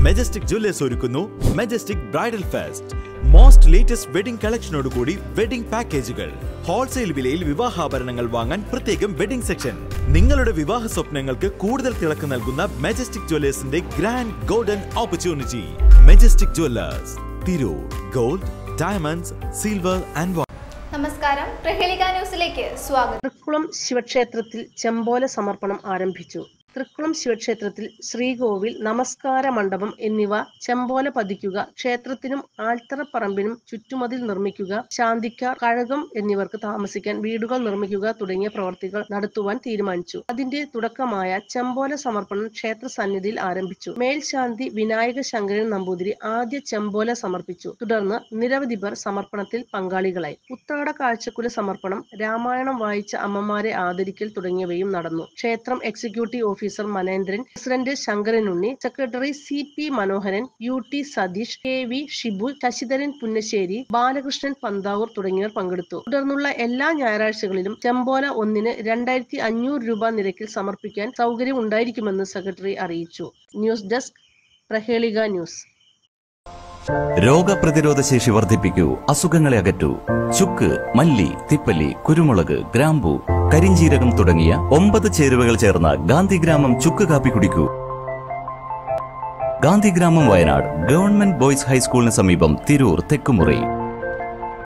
majestic jewellers ഒരുക്കുന്നു Majestic bridal fest most latest wedding കളക്ഷനോട് കൂടി വെഡിംഗ് പാക്കേജുകൾ ഹോൾസെയിൽ വിലയിൽ വിവാഹാഭരണങ്ങൾ വാങ്ങാൻ പ്രത്യേകം വെഡിംഗ് സെക്ഷൻ നിങ്ങളുടെ വിവാഹ സ്വപ്നങ്ങൾക്ക് കൂടുതൽ തിളക്കം നൽകുന്ന മെജസ്റ്റിക് ജ്വല്ലേഴ്സിന്റെ grand golden opportunity Majestic jewellers Tirur gold diamonds silver and നമസ്കാരം പ്രഹേലിക ന്യൂസിലേക്ക് സ്വാഗതം തൃക്കുളം ശിവക്ഷേത്രത്തിൽ ചെമ്പോല സമർപ്പണം ആരംഭിച്ചു തൃക്കുളം ശിവക്ഷേത്രത്തിൽ ശ്രീകോവിൽ നമസ്കാര മണ്ഡപം എന്നിവ ചെമ്പോല പതിക്കുക ക്ഷേത്രത്തിനും ആൽത്തറപ്പറമ്പിനും ചുറ്റുമതിൽ നിർമ്മിക്കുക ശാന്തിക്കാർ കഴകം എന്നിവർക്ക് താമസിക്കാൻ വീടുകൾ നിർമ്മിക്കുക തുടങ്ങിയ പ്രവർത്തികൾ നടത്തുവാൻ തീരുമാനിച്ചു അതിന്റെ തുടക്കമായ ചെമ്പോല സമർപ്പണം ക്ഷേത്ര സന്നിധിയിൽ ആരംഭിച്ചു മേൽശാന്തി വിനായക ശങ്കരൻ നമ്പൂതിരി ആദ്യ ചെമ്പോല സമർപ്പിച്ചു തുടർന്ന് നിരവധി പേർ സമർപ്പണത്തിൽ പങ്കാളികളായി ഉത്രാട കാഴ്ചക്കുല സമർപ്പണം രാമായണം വായിച്ച അമ്മമാരെ ആദരിക്കൽ തുടങ്ങിയവയും നടന്നു ക്ഷേത്രം executive officer Manendran president Shankaranunni secretary C P Manoharan U T Satheesh K V Shibu Sasidharan Punnasseri Balakrishnan Panthavoor തുടങ്ങിയവർ പങ്കെടുത്തു തുടർന്നുള്ള എല്ലാ ഞായറാഴ്ചകളിലും ചെമ്പോല ഒന്നിന് രണ്ടായിരത്തി അഞ്ഞൂറ് രൂപ നിരക്കിൽ സമർപ്പിക്കാൻ സൗകര്യം ഉണ്ടായിരിക്കുമെന്ന് സെക്രട്ടറി അറിയിച്ചു ന്യൂസ് ഡെസ്ക് പ്രഹേളിക ന്യൂസ് രോഗപ്രതിരോധ ശേഷി വർദ്ധിപ്പിക്കൂ അസുഖങ്ങളെ അകറ്റൂ ചുക്ക് മല്ലി തിപ്പല്ലി കുരുമുളക് ഗ്രാമ്പു കരിഞ്ചീരകം തുടങ്ങിയ ഒമ്പത് ചേരുവകൾ ചേർന്ന ഗാന്ധിഗ്രാമം ചുക്ക് കാപ്പി കുടിക്കൂ ഗാന്ധിഗ്രാമം വയനാട് ഗവൺമെന്റ് ബോയ്സ് ഹൈസ്കൂളിന് സമീപം തിരൂർ തെക്കുമുറി